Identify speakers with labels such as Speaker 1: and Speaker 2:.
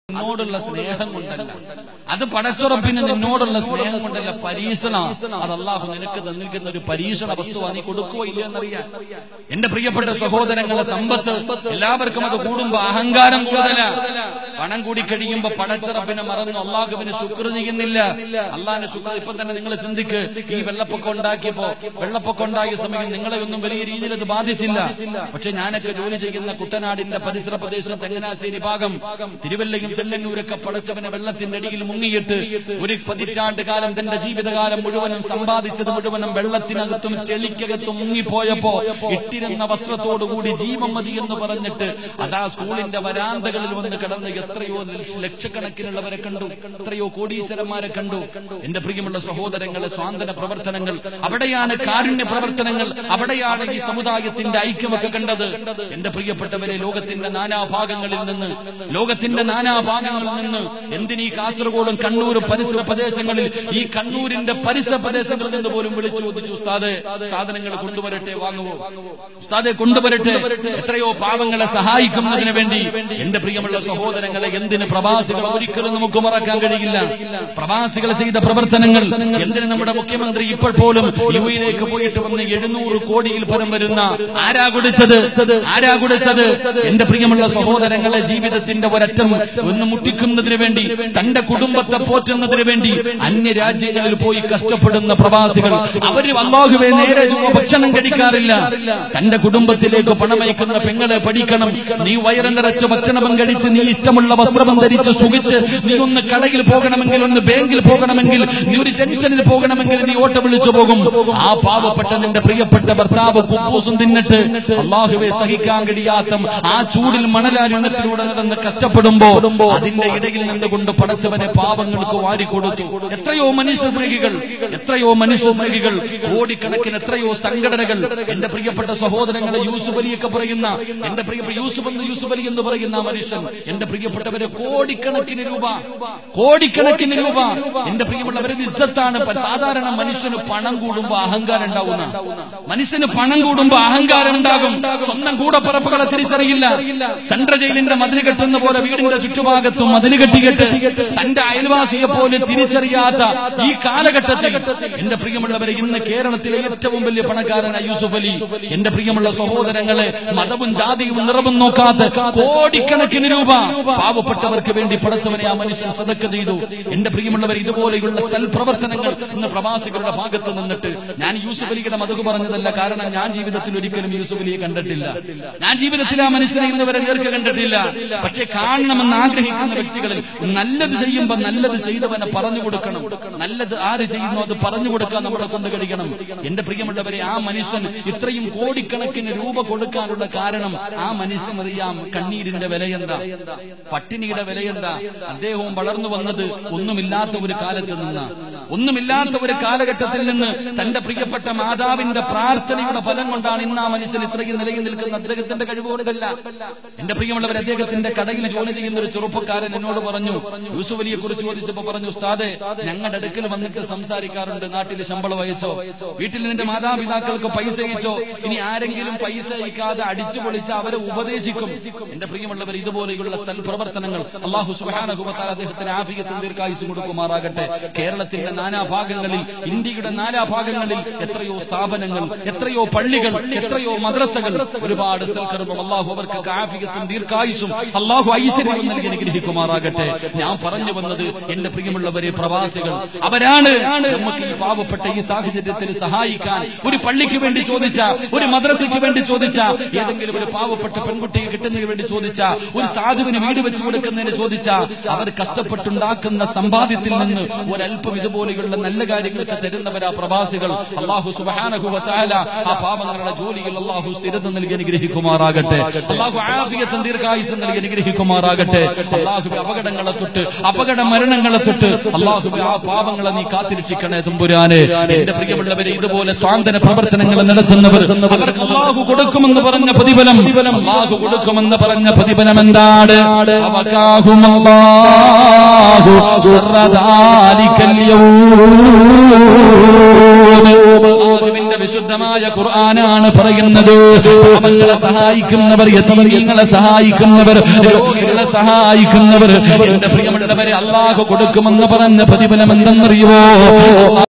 Speaker 1: നിന്നോടുള്ള സ്നേഹം കൊണ്ടല്ല അത് പടച്ചുറപ്പിന് നിന്നോടുള്ള സ്നേഹം കൊണ്ടല്ല പരീക്ഷണ അത് അള്ളാഹു നിനക്ക് തന്നിരിക്കുന്ന ഒരു പരീക്ഷണ വസ്തുവാ നീ കൊടുക്കുവോ ഇല്ല എന്നറിയാൻ എന്റെ പ്രിയപ്പെട്ട സഹോദരങ്ങളെ സമ്പത്ത് എല്ലാവർക്കും അത് കൂടുമ്പോ അഹങ്കാരം കൂടുതല പണം കൂടി കഴിയുമ്പോ പടച്ചിറപ്പിനെ മറന്നു അള്ളാഹുവിന് ശുക്ർ ചെയ്യുന്നില്ല അള്ളാഹിന് ശുക്ർ ഇപ്പൊ തന്നെ നിങ്ങൾ ചിന്തിക്ക് ഈ വെള്ളപ്പൊക്കം ഉണ്ടാക്കിയപ്പോ വെള്ളപ്പൊക്കം ഉണ്ടായ സമയം നിങ്ങളെ ഒന്നും വലിയ രീതിയിൽ അത് ബാധിച്ചില്ല പക്ഷെ ഞാനൊക്കെ ജോലി ചെയ്യുന്ന കുട്ടനാടിന്റെ പരിസര പ്രദേശം ചങ്ങനാശ്ശേരി ഭാഗം തിരുവല്ലയും ചെങ്ങന്നൂരൊക്കെ പടച്ചവനെ വെള്ളത്തിന്റെ അടിയിൽ മുങ്ങിയിട്ട് ഒരു പതിറ്റാണ്ട് കാലം തന്റെ ജീവിതകാലം മുഴുവനും സമ്പാദിച്ചത് മുഴുവനും വെള്ളത്തിനകത്തും ചെളിക്കകത്തും മുങ്ങിപ്പോയപ്പോ ഇട്ടിരുന്ന വസ്ത്രത്തോടുകൂടി ജീവൻ മതി എന്ന് പറഞ്ഞിട്ട് അതാ സ്കൂളിന്റെ വരാന്തകളിൽ വന്ന് കിടന്ന് എത്രയോ ലക്ഷക്കണക്കിനുള്ളവരെ കണ്ടു എത്രയോ കോടീശ്വരന്മാരെ കണ്ടു എന്റെ പ്രിയമുള്ള സഹോദരങ്ങളെ സ്വാതന്ത്ര്യ പ്രവർത്തനങ്ങൾ അവിടെയാണ് കാരുണ്യ പ്രവർത്തനങ്ങൾ അവിടെയാണ് ഈ സമുദായത്തിന്റെ ഐക്യമൊക്കെ കണ്ടത് എന്റെ പ്രിയപ്പെട്ടവരെ ലോകത്തിന്റെ നാനാഭാഗങ്ങളിൽ നിന്ന് ലോകത്തിന്റെ നാനാഭാഗങ്ങളിൽ നിന്ന് എന്തിനീ കാസർഗോഡും കണ്ണൂരും പരിസര പ്രദേശങ്ങളിൽ ഈ കണ്ണൂരിന്റെ പരിസര പ്രദേശങ്ങളിൽ നിന്ന് പോലും വിളിച്ചു ചോദിച്ചു ഉസ്താദെ സാധനങ്ങൾ കൊണ്ടുവരട്ടെ വാങ്ങുവോ ഉസ്താദെ കൊണ്ടുവരട്ടെ എത്രയോ പാവങ്ങളെ സഹായിക്കുന്നതിന് വേണ്ടി എന്റെ പ്രിയമുള്ള സഹോദരങ്ങളെ എന്തിന് പ്രവാസികൾ ഒരിക്കലും നമുക്ക് മറക്കാൻ കഴിയില്ല പ്രവാസികൾ ചെയ്ത പ്രവർത്തനങ്ങൾ എന്തിന് നമ്മുടെ മുഖ്യമന്ത്രി ഇപ്പോൾ പോലും യു എയിലേക്ക് പോയിട്ട് വന്ന് എഴുന്നൂറ് കോടിയിൽ പരം വരുന്ന ആരാ കൊടുത്തത് ആരാ കൊടുത്തത് എന്റെ പ്രിയമുള്ള സഹോദരങ്ങളെ ജീവിതത്തിന്റെ ഒരറ്റം ഒന്ന് മുട്ടിക്കുന്നതിന് വേണ്ടി തന്റെ കുടുംബത്തെ പോറ്റുന്നതിന് വേണ്ടി അന്യ രാജ്യങ്ങളിൽ പോയി കഷ്ടപ്പെടുന്ന പ്രവാസികൾ അവര് അള്ളാഹുവെ നേരെ ചുമ്മാ ഭക്ഷണം കഴിക്കാറില്ല തന്റെ കുടുംബത്തിലേക്ക് പണമയക്കുന്ന പെങ്ങളെ പഠിക്കണം നീ വയറ് നിറച്ച് ഭക്ഷണം കഴിച്ച് നീ ഇഷ്ടമുള്ള വസ്ത്രം ധരിച്ച് സുഖിച്ച് നീ ഒന്ന് കടയിൽ പോകണമെങ്കിൽ ഒന്ന് ബാങ്കിൽ പോകണമെങ്കിൽ നീ ഒരു ജംഗ്ഷനിൽ പോകണമെങ്കിൽ നീ ഓട്ടം വിളിച്ചു പോകും ആ പാവപ്പെട്ട നിന്റെ പ്രിയപ്പെട്ട ഭർത്താവ് കുപ്പൂസും തിന്നിട്ട് അള്ളാഹുവെ സഹിക്കാൻ കഴിയാത്ത ആ ചൂടിൽ മണലാരുണ്യത്തിലൂടെ നടന്ന് കഷ്ടപ്പെടുമ്പോ അതിന്റെ ഇടയിൽ നിന്നുകൊണ്ട് പടച്ചവനെ പാവങ്ങൾക്ക് വാരിക്കൊടുത്തു എത്രയോ മനുഷ്യ സ്നേഹികൾ എത്രയോ മനുഷ്യ സ്നേഹികൾ കോടിക്കണക്കിന് എത്രയോ സംഘടനകൾ എന്റെ പ്രിയപ്പെട്ട സഹോദരങ്ങളെ യൂസുഫ് അലിയൊക്കെ പറയുന്ന എന്റെ പ്രിയപ്പെട്ട യൂസുഫ് എന്ന് യൂസുഫ് അലി എന്ന് പറയുന്ന ആ മനുഷ്യൻ എന്റെ പ്രിയപ്പെട്ടവരെ കോടിക്കണക്കിന് രൂപ കോടിക്കണക്കിന് രൂപ എന്റെ പ്രിയമുള്ളവരെ ഇസ്സത്താണ് പ- സാധാരണ മനുഷ്യന് പണം കൂടുമ്പോ അഹങ്കാരം ഉണ്ടാവുന്ന മനുഷ്യന് പണം കൂടുമ്പോ അഹങ്കാരം ഉണ്ടാകും സ്വന്തം കൂടപ്പറപ്പുകളെ തിരിച്ചറിയില്ല സെൻട്രൽ ജയിലിന്റെ മതിൽ കെട്ടുന്ന പോലെ വീടിന്റെ ചുറ്റുഭാഗത്തും മതിൽ കെട്ടിക്കെട്ട് തന്റെ അയൽവാസിയെ പോലെ തിരിച്ചറിയാത്ത ഈ കാലഘട്ടത്തിൽ എന്റെ പ്രിയമുള്ളവരെ ഇന്ന് കേരളത്തിലെ ഏറ്റവും വലിയ പണക്കാരനായ യൂസുഫ് അലി എന്റെ പ്രിയമുള്ള സഹോദരങ്ങളെ മതവും ജാതിയും നിറവും നോക്കാത്ത കോടിക്കണക്കിന് രൂപ പാവപ്പെട്ടവർക്ക് വേണ്ടി പടച്ചവനെ ആ മനുഷ്യൻ സദക്ക ചെയ്തു എന്റെ പ്രിയമുള്ളവർ ഇതുപോലെയുള്ള സൽപ്രവർത്തനങ്ങൾ ഇന്ന് പ്രവാസികളുടെ ഭാഗത്ത് നിന്നിട്ട് ഞാൻ യൂസുഫ് അലിയുടെ മതകു പറഞ്ഞതല്ല കാരണം ഞാൻ ജീവിതത്തിൽ ഒരിക്കലും യൂസുഫ് അലിയെ കണ്ടിട്ടില്ല ഞാൻ ജീവിതത്തിൽ ആ മനുഷ്യനെ ഇന്ന് വരെ നേർക്ക് കണ്ടിട്ടില്ല പക്ഷെ കാണണമെന്ന് ആഗ്രഹിക്കുന്ന വ്യക്തികളിൽ നല്ലത് ചെയ്യുമ്പോ നല്ലത് ചെയ്തവനെ പറഞ്ഞു കൊടുക്കണം നല്ലത് ആര് ചെയ്യുന്നു അത് പറഞ്ഞു കൊടുക്കാൻ നമ്മളെ കൊണ്ട് കഴിയണം എന്റെ പ്രിയമുള്ളവരെ ആ മനുഷ്യൻ ഇത്രയും കോടിക്കണക്കിന് രൂപ കൊടുക്കാനുള്ള കാരണം ആ മനുഷ്യൻ അറിയാം കണ്ണീരിന്റെ വിലയെന്താ പട്ടിണിയുടെ വിലയെന്താ അദ്ദേഹവും വളർന്നു വന്നത് ഒന്നുമില്ലാത്ത ഒരു കാലത്ത് നിന്ന് ഒന്നുമില്ലാത്ത ഒരു കാലഘട്ടത്തിൽ നിന്ന് തന്റെ പ്രിയപ്പെട്ട മാതാവിന്റെ പ്രാർത്ഥനയുടെ ഫലം കൊണ്ടാണ് ഇന്ന് ആ മനുഷ്യൻ ഇത്രയും നിലയിൽ നിൽക്കുന്ന അദ്ദേഹത്തിന്റെ കഴിവുകൊണ്ടല്ല എന്റെ പ്രിയമുള്ളവർ അദ്ദേഹത്തിന്റെ കടയിൽ ജോലി ചെയ്യുന്ന ഒരു ചെറുപ്പക്കാരൻ എന്നോട് പറഞ്ഞു യൂസുഫ് അലിയെ കുറിച്ച് ചോദിച്ചപ്പോ പറഞ്ഞു ഉസ്താദെ ഞങ്ങളുടെ അടുക്കൽ വന്നിട്ട് സംസാരിക്കാറുണ്ട് നാട്ടിൽ ശമ്പളം അയച്ചോ വീട്ടിൽ നിന്റെ മാതാപിതാക്കൾക്ക് പൈസ അയച്ചോ ഇനി ആരെങ്കിലും പൈസ അയക്കാതെ അടിച്ചു പൊളിച്ച് അവരെ ഉപദേശിക്കും എന്റെ പ്രിയമുള്ളവർ ഇതുപോലെയുള്ള സൽപ്രവർത്തനങ്ങൾ അള്ളാഹു സുഹാനഹുബത്താൽ അദ്ദേഹത്തിന് ആഫിയത്തും ദീർഘായുസും കൊടുക്കുമാറാകട്ടെ കേരളത്തിന്റെ നാനാഭാഗങ്ങളിൽ ഇന്ത്യയുടെ നാനാഭാഗങ്ങളിൽ എത്രയോ സ്ഥാപനങ്ങൾ എത്രയോ പള്ളികൾ എത്രയോ മദ്രസകൾ ഒരുപാട് സൽക്കർമ്മം അള്ളാഹു അവർക്ക് ആഫിയത്തും ദീർഘായുസും അള്ളാഹു ഐശ്വര്യം നൽകി അനുഗ്രഹിക്കുമാറാകട്ടെ ഞാൻ പറഞ്ഞു വന്നത് എന്റെ പ്രിയമുള്ളവരെ പ്രവാസികൾ അവരാണ് നമുക്ക് ഈ പാവപ്പെട്ട ഈ സാഹചര്യത്തിൽ സഹായിക്കാൻ ഒരു പള്ളിക്ക് വേണ്ടി ചോദിച്ച ഒരു മദ്രസയ്ക്ക് വേണ്ടി ചോദിച്ച ഏതെങ്കിലും ഒരു പാവപ്പെട്ട പെൺകുട്ടിയെ കിട്ടുന്നതിന് വേണ്ടി ചോദിച്ച ഒരു സാധുവിന് വീട് വെച്ച് കൊടുക്കുന്നതിന് ചോദിച്ച അവർ കഷ്ടപ്പെട്ടുണ്ടാക്കുന്ന സമ്പാദ്യത്തിൽ നിന്ന് ഒരല്പം ഇതുപോലെയുള്ള നല്ല കാര്യങ്ങൾക്ക് തരുന്നവരാ പ്രവാസികൾ അള്ളാഹു സുബാനഹുല ആ പാവങ്ങളുടെ ജോലിയിൽ അള്ളാഹു സ്ഥിരത നൽകി അനുഗ്രഹിക്കുമാറാകട്ടെ അള്ളാഹു ആഫിയത്തും ദീർഘായുസം നൽകി അനുഗ്രഹിക്കുമാറാകട്ടെ അള്ളാഹു അപകടങ്ങളെ തൊട്ട് അപകട മരണങ്ങളെ തൊട്ട് അള്ളാഹു ആ പാവങ്ങളെ നീ കാത്തിരക്ഷിക്കണേ തുമ്പുരാനെ എന്റെ പ്രിയമുള്ളവരെ ഇതുപോലെ സ്വാന്തന പ്രവർത്തനങ്ങൾ നടത്തുന്നവർ അവർക്ക് അള്ളാഹു കൊടുക്കുമെന്ന് പറഞ്ഞ പ്രതിഫലം അള്ളാഹു കൊടുക്കുമെന്ന് പറഞ്ഞ പ്രതിഫലം എന്താണ് അവകാഹും അല്ലാഹു ശർറ ദാലിക്കൽ യൗം. അള്ളാഹുവിന്റെ വിശുദ്ധമായ ഖുർആനാണ് പറയുന്നത് പാപങ്ങളെ സഹായിക്കുന്നവർ യതീമീങ്ങളെ സഹായിക്കുന്നവർ രോഗികളെ സഹായിക്കുന്നവർ എന്റെ പ്രിയമുള്ളവരെ അള്ളാഹു കൊടുക്കുമെന്ന് പറഞ്ഞ പ്രതിഫലം എന്തെന്നറിയുമോ